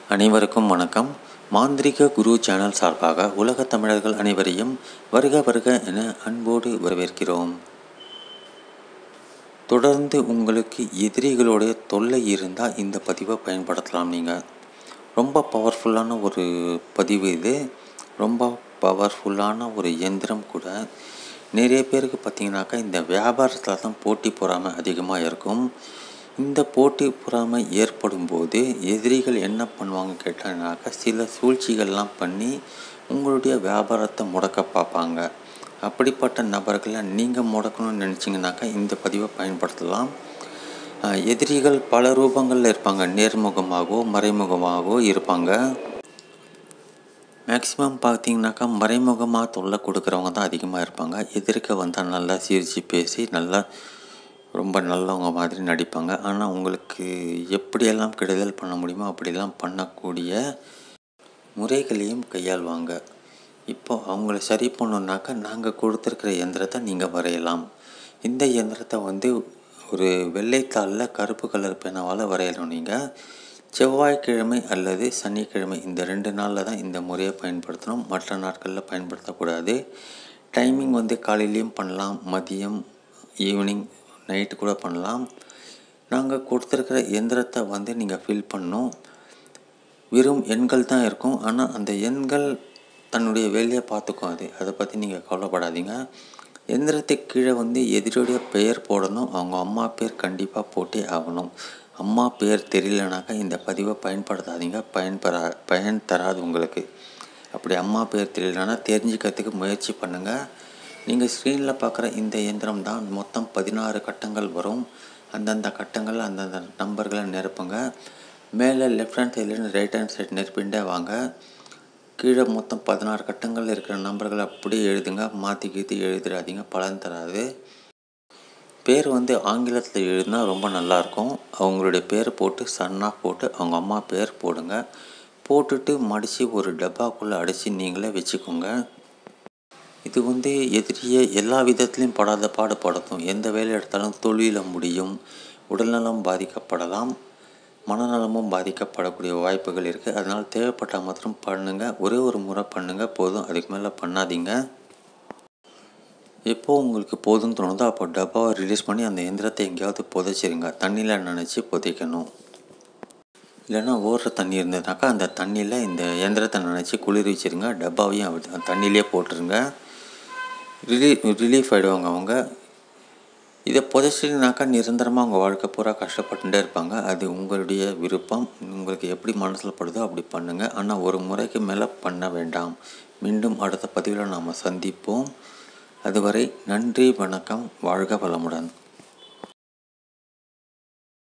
அனைவருக்கும் வணக்கம் மாந்திரிக குரு சேனல் சார்பாக உலகத் தமிழர்கள் அனைவரையும் வருக வருக என அன்போடு வரவேற்கிறோம் தொடர்ந்து உங்களுக்கு எதிரிகளுடைய தொல்லை இருந்தால் இந்த பதிவை பயன்படுத்தலாம் நீங்கள் ரொம்ப பவர்ஃபுல்லான ஒரு பதிவு இது ரொம்ப பவர்ஃபுல்லான ஒரு இயந்திரம் கூட நிறைய பேருக்கு பார்த்தீங்கன்னாக்கா இந்த வியாபாரத்தில் தான் போட்டி பொறாமை அதிகமாக இருக்கும் இந்த போட்டி பொறாமை ஏற்படும் போது எதிரிகள் என்ன பண்ணுவாங்க கேட்டாங்கனாக்கா சில சூழ்ச்சிகள்லாம் பண்ணி உங்களுடைய வியாபாரத்தை முடக்க பார்ப்பாங்க அப்படிப்பட்ட நபர்களை நீங்கள் முடக்கணும்னு நினச்சிங்கனாக்கா இந்த பதிவை பயன்படுத்தலாம் அஹ் எதிரிகள் பல ரூபங்களில் இருப்பாங்க நேர்முகமாகவோ மறைமுகமாகவோ இருப்பாங்க மேக்ஸிமம் பார்த்தீங்கன்னாக்கா மறைமுகமாக தொல்லை கொடுக்குறவங்க தான் அதிகமாக இருப்பாங்க எதிர்க்க வந்தால் நல்லா சிரித்து பேசி நல்லா ரொம்ப நல்லவங்க மாதிரி நடிப்பாங்க ஆனால் உங்களுக்கு எப்படியெல்லாம் கெடுதல் பண்ண முடியுமோ அப்படியெல்லாம் பண்ணக்கூடிய முறைகளையும் கையாள்வாங்க இப்போ அவங்கள சரி பண்ணணுன்னாக்கா நாங்கள் கொடுத்துருக்கிற இயந்திரத்தை நீங்கள் வரையலாம் இந்த இயந்திரத்தை வந்து ஒரு வெள்ளைத்தாளில் கருப்பு கலர் பேனாவால் வரையணும் நீங்கள் செவ்வாய்க்கிழமை அல்லது சனிக்கிழமை இந்த ரெண்டு நாளில் தான் இந்த முறையை பயன்படுத்தணும் மற்ற நாட்களில் பயன்படுத்தக்கூடாது டைமிங் வந்து காலையிலையும் பண்ணலாம் மதியம் ஈவினிங் நைட்டு கூட பண்ணலாம் நாங்கள் கொடுத்துருக்கிற எந்திரத்தை வந்து நீங்கள் ஃபில் பண்ணணும் வெறும் எண்கள் தான் இருக்கும் ஆனால் அந்த எண்கள் தன்னுடைய வேலையை பார்த்துக்கும் அது அதை பற்றி நீங்கள் கவலைப்படாதீங்க எந்திரத்துக்கு கீழே வந்து எதிரியுடைய பெயர் போடணும் அவங்க அம்மா பேர் கண்டிப்பாக போட்டே ஆகணும் அம்மா பேர் தெரியலனாக்கா இந்த பதிவை பயன்படுத்தாதீங்க பயன்பெறா பயன் தராது உங்களுக்கு அப்படி அம்மா பேர் தெரியலனா தெரிஞ்சுக்கிறதுக்கு முயற்சி பண்ணுங்கள் நீங்கள் ஸ்க்ரீனில் பார்க்குற இந்த இயந்திரம் தான் மொத்தம் பதினாறு கட்டங்கள் வரும் அந்தந்த கட்டங்கள் அந்தந்த நம்பர்களை நிரப்புங்க மேலே லெஃப்ட் ஹேண்ட் சைட்லேருந்து ரைட் ஹேண்ட் சைடு நிரப்பிண்டே வாங்க கீழே மொத்தம் பதினாறு கட்டங்கள் இருக்கிற நம்பர்களை அப்படியே எழுதுங்க மாற்றி கீத்தி எழுதிடாதீங்க பலன் தராது பேர் வந்து ஆங்கிலத்தில் எழுதினா ரொம்ப நல்லாயிருக்கும் அவங்களுடைய பேர் போட்டு சன்னாக போட்டு அவங்க அம்மா பேர் போடுங்க போட்டுட்டு மடித்து ஒரு டப்பாக்குள்ளே அடைச்சி நீங்களே வச்சுக்கோங்க இது வந்து எதிரியை எல்லா விதத்துலேயும் படாத பாடுபடுத்தும் எந்த வேலை எடுத்தாலும் தொழிலில் முடியும் உடல்நலம் பாதிக்கப்படலாம் மனநலமும் பாதிக்கப்படக்கூடிய வாய்ப்புகள் இருக்குது அதனால் தேவைப்பட்டால் மாத்திரம் பண்ணுங்கள் ஒரே ஒரு முறை பண்ணுங்கள் போதும் அதுக்கு மேலே பண்ணாதீங்க எப்போ உங்களுக்கு போதும்னு தோணுதோ அப்போ டப்பாவை ரிலீஸ் பண்ணி அந்த எந்திரத்தை எங்கேயாவது புதைச்சிருங்க தண்ணியில் நினச்சி புதைக்கணும் இல்லைன்னா ஓடுற தண்ணி இருந்ததுனாக்கா அந்த தண்ணியில் இந்த எந்திரத்தை நினச்சி குளிர் வச்சுருங்க டப்பாவையும் அப்படி தண்ணியிலே போட்டுருங்க ரிலீ ரிலீஃப் ஆகிடுவாங்க அவங்க இதை புதைச்சிங்கனாக்கா நிரந்தரமாக அவங்க வாழ்க்கை பூரா கஷ்டப்பட்டுட்டே இருப்பாங்க அது உங்களுடைய விருப்பம் உங்களுக்கு எப்படி மனசில் படுதோ அப்படி பண்ணுங்கள் ஆனால் ஒரு முறைக்கு மேலே பண்ண வேண்டாம் மீண்டும் அடுத்த பதிவில் நாம் சந்திப்போம் அதுவரை நன்றி வணக்கம் வாழ்க வளமுடன்